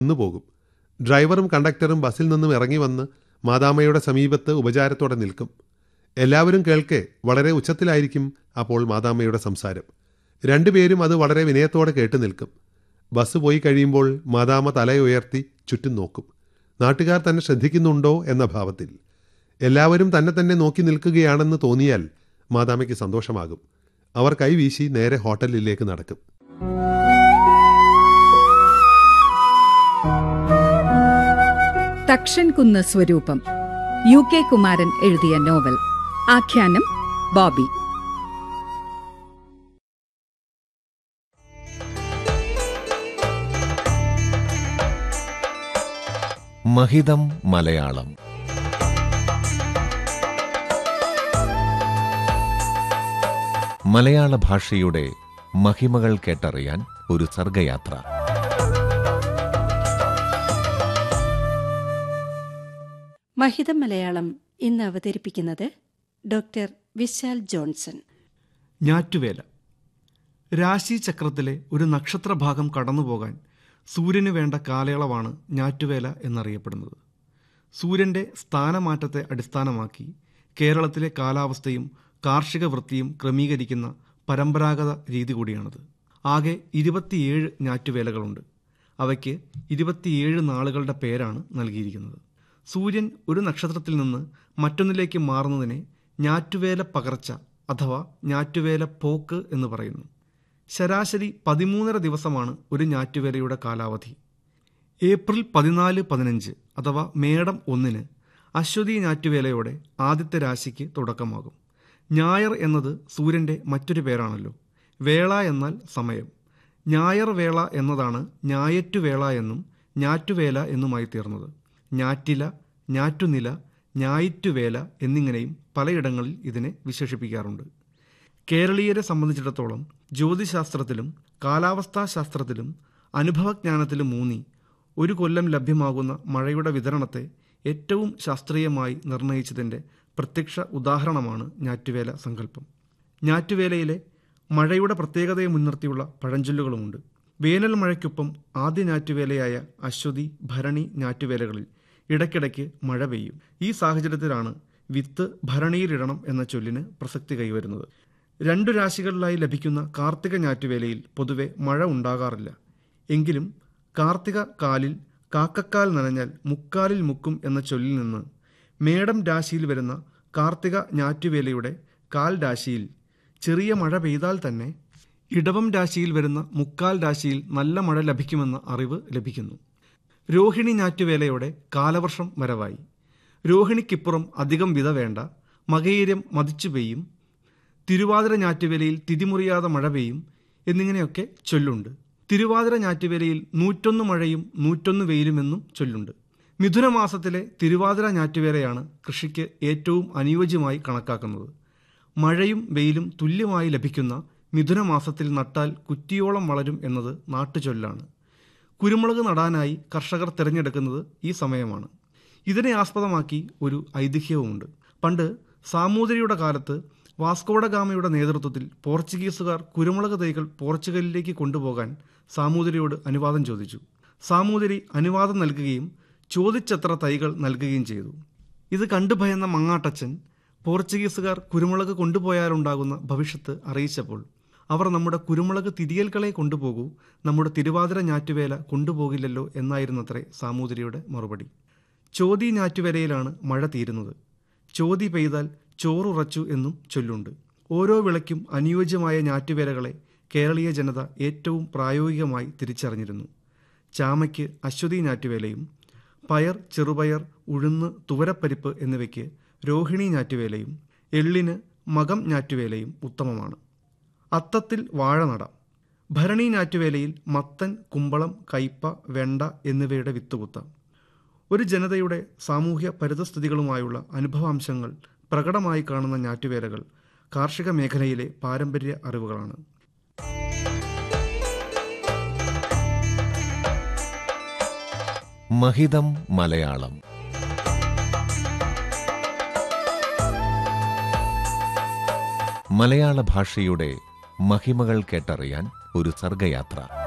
നിന്ന് പോകും ഡ്രൈവറും കണ്ടക്ടറും ബസ്സിൽ നിന്നും ഇറങ്ങി വന്ന് മാതാമ്മയുടെ സമീപത്ത് ഉപചാരത്തോടെ നിൽക്കും എല്ലാവരും കേൾക്കെ വളരെ ഉച്ചത്തിലായിരിക്കും അപ്പോൾ മാതാമ്മയുടെ സംസാരം രണ്ടുപേരും അത് വളരെ വിനയത്തോടെ കേട്ടു നിൽക്കും ബസ് പോയി കഴിയുമ്പോൾ മാതാമ്മ തലയുയർത്തി ചുറ്റും നോക്കും നാട്ടുകാർ തന്നെ ശ്രദ്ധിക്കുന്നുണ്ടോ എന്ന ഭാവത്തിൽ എല്ലാവരും തന്നെ തന്നെ നോക്കി നിൽക്കുകയാണെന്ന് തോന്നിയാൽ മാതാമ്മയ്ക്ക് സന്തോഷമാകും അവർ കൈവീശി നേരെ ഹോട്ടലിലേക്ക് നടക്കും തക്ഷൻകുന്ന് സ്വരൂപം യു കെ കുമാരൻ എഴുതിയ നോവൽ ആഖ്യാനം ബോബി മഹിതം മലയാളം മലയാള ഭാഷയുടെ മഹിമകൾ കേട്ടറിയാൻ ഒരു സർഗയാത്ര മഹിതം മലയാളം ഇന്ന് അവതരിപ്പിക്കുന്നത് ഡോക്ടർ വിശാൽ ജോൺസൺ ഞാറ്റുവേല രാശിചക്രത്തിലെ ഒരു നക്ഷത്രഭാഗം കടന്നുപോകാൻ സൂര്യന് വേണ്ട കാലയളവാണ് ഞാറ്റുവേല എന്നറിയപ്പെടുന്നത് സൂര്യന്റെ സ്ഥാനമാറ്റത്തെ അടിസ്ഥാനമാക്കി കേരളത്തിലെ കാലാവസ്ഥയും കാർഷിക വൃത്തിയും ക്രമീകരിക്കുന്ന പരമ്പരാഗത രീതി കൂടിയാണത് ആകെ ഇരുപത്തിയേഴ് ഞാറ്റുവേലകളുണ്ട് അവയ്ക്ക് ഇരുപത്തിയേഴ് നാളുകളുടെ പേരാണ് നൽകിയിരിക്കുന്നത് സൂര്യൻ ഒരു നക്ഷത്രത്തിൽ നിന്ന് മറ്റൊന്നിലേക്ക് മാറുന്നതിനെ ഞാറ്റുവേല പകർച്ച അഥവാ ഞാറ്റുവേല പോക്ക് എന്ന് പറയുന്നു ശരാശരി പതിമൂന്നര ദിവസമാണ് ഒരു ഞാറ്റുവേലയുടെ കാലാവധി ഏപ്രിൽ പതിനാല് പതിനഞ്ച് അഥവാ മേടം ഒന്നിന് അശ്വതി ഞാറ്റുവേലയോടെ ആദ്യത്തെ രാശിക്ക് തുടക്കമാകും ഞായർ എന്നത് സൂര്യന്റെ മറ്റൊരു പേരാണല്ലോ വേള എന്നാൽ സമയം ഞായർ വേള എന്നതാണ് ഞായറ്റുവേള എന്നും ഞാറ്റുവേല എന്നുമായി തീർന്നത് ഞാറ്റില ഞാറ്റുനില ഞായിറ്റുവേല എന്നിങ്ങനെയും പലയിടങ്ങളിൽ ഇതിനെ വിശേഷിപ്പിക്കാറുണ്ട് കേരളീയരെ സംബന്ധിച്ചിടത്തോളം ജ്യോതിശാസ്ത്രത്തിലും കാലാവസ്ഥാശാസ്ത്രത്തിലും അനുഭവജ്ഞാനത്തിലും ഊന്നി ഒരു കൊല്ലം ലഭ്യമാകുന്ന മഴയുടെ വിതരണത്തെ ഏറ്റവും ശാസ്ത്രീയമായി നിർണയിച്ചതിൻ്റെ പ്രത്യക്ഷ ഉദാഹരണമാണ് ഞാറ്റുവേല സങ്കല്പം ഞാറ്റുവേലയിലെ മഴയുടെ പ്രത്യേകതയെ മുൻനിർത്തിയുള്ള പഴഞ്ചൊല്ലുകളുമുണ്ട് വേനൽ മഴയ്ക്കൊപ്പം ആദ്യ ഞാറ്റുവേലയായ അശ്വതി ഭരണി ഞാറ്റുവേലകളിൽ ഇടയ്ക്കിടയ്ക്ക് മഴ പെയ്യും ഈ സാഹചര്യത്തിലാണ് വിത്ത് ഭരണിയിലിടണം എന്ന ചൊല്ലിന് പ്രസക്തി കൈവരുന്നത് രണ്ടു രാശികളിലായി ലഭിക്കുന്ന കാർത്തിക ഞാറ്റുവേലയിൽ പൊതുവെ മഴ ഉണ്ടാകാറില്ല എങ്കിലും കാർത്തിക കാലിൽ കാക്കക്കാൽ നനഞ്ഞാൽ മുക്കാലിൽ മുക്കും എന്ന ചൊല്ലിൽ നിന്ന് മേടം രാശിയിൽ വരുന്ന കാർത്തിക ഞാറ്റുവേലയുടെ കാൽ രാശിയിൽ ചെറിയ മഴ പെയ്താൽ തന്നെ ഇടവം രാശിയിൽ വരുന്ന മുക്കാൽ രാശിയിൽ നല്ല മഴ ലഭിക്കുമെന്ന അറിവ് ലഭിക്കുന്നു രോഹിണി ഞാറ്റുവേലയോടെ കാലവർഷം വരവായി രോഹിണിക്കിപ്പുറം അധികം വിത വേണ്ട മകയിരം മതിച്ചു പെയ്യും തിരുവാതിര ഞാറ്റുവേലയിൽ തിരിമുറിയാതെ മഴ പെയ്യും എന്നിങ്ങനെയൊക്കെ ചൊല്ലുണ്ട് തിരുവാതിര ഞാറ്റുവേലയിൽ നൂറ്റൊന്ന് മഴയും നൂറ്റൊന്ന് വെയിലുമെന്നും ചൊല്ലുണ്ട് മിഥുനമാസത്തിലെ തിരുവാതിര ഞാറ്റുവേലയാണ് കൃഷിക്ക് ഏറ്റവും അനുയോജ്യമായി കണക്കാക്കുന്നത് മഴയും വെയിലും തുല്യമായി ലഭിക്കുന്ന മിഥുനമാസത്തിൽ നട്ടാൽ കുറ്റിയോളം വളരും എന്നത് നാട്ടുചൊല്ലാണ് കുരുമുളക് നടാനായി കർഷകർ തിരഞ്ഞെടുക്കുന്നത് ഈ സമയമാണ് ഇതിനെ ആസ്പദമാക്കി ഒരു ഐതിഹ്യവുമുണ്ട് പണ്ട് സാമൂതിരിയുടെ കാലത്ത് വാസ്കോഡഗാമയുടെ നേതൃത്വത്തിൽ പോർച്ചുഗീസുകാർ കുരുമുളക് തൈകൾ പോർച്ചുഗലിലേക്ക് കൊണ്ടുപോകാൻ സാമൂതിരിയോട് അനുവാദം ചോദിച്ചു സാമൂതിരി അനുവാദം നൽകുകയും ചോദിച്ചത്ര തൈകൾ നൽകുകയും ചെയ്തു ഇത് കണ്ടു ഭയന്ന മങ്ങാട്ടച്ചൻ പോർച്ചുഗീസുകാർ കുരുമുളക് കൊണ്ടുപോയാലുണ്ടാകുന്ന ഭവിഷ്യത്ത് അറിയിച്ചപ്പോൾ അവർ നമ്മുടെ കുരുമുളക് തിരിയൽകളെ കൊണ്ടുപോകൂ നമ്മുടെ തിരുവാതിര ഞാറ്റുവേല കൊണ്ടുപോകില്ലല്ലോ എന്നായിരുന്നത്രേ സാമൂതിരിയുടെ മറുപടി ചോതി ഞാറ്റുവേലയിലാണ് മഴ തീരുന്നത് ചോതി പെയ്താൽ ചോറുറച്ചു എന്നും ചൊല്ലുണ്ട് ഓരോ വിളയ്ക്കും അനുയോജ്യമായ ഞാറ്റുവേലകളെ കേരളീയ ജനത ഏറ്റവും പ്രായോഗികമായി തിരിച്ചറിഞ്ഞിരുന്നു ചാമയ്ക്ക് അശ്വതി ഞാറ്റുവേലയും പയർ ചെറുപയർ ഉഴുന്ന് തുവരപ്പരിപ്പ് എന്നിവയ്ക്ക് രോഹിണി ഞാറ്റുവേലയും എള്ളിന് മകം ഞാറ്റുവേലയും ഉത്തമമാണ് അത്തത്തിൽ വാഴ നടാം ഭരണി ഞാറ്റുവേലയിൽ മത്തൻ കുമ്പളം കയ്പ വെണ്ട എന്നിവയുടെ വിത്തുകുത്താം ഒരു ജനതയുടെ സാമൂഹ്യ പരിതസ്ഥിതികളുമായുള്ള അനുഭവാംശങ്ങൾ പ്രകടമായി കാണുന്ന ഞാറ്റുവേലകൾ കാർഷിക മേഖലയിലെ പാരമ്പര്യ അറിവുകളാണ് മഹിതം മലയാളം മലയാള ഭാഷയുടെ മഹിമകൾ കേട്ടറിയാൻ ഒരു സർഗയാത്ര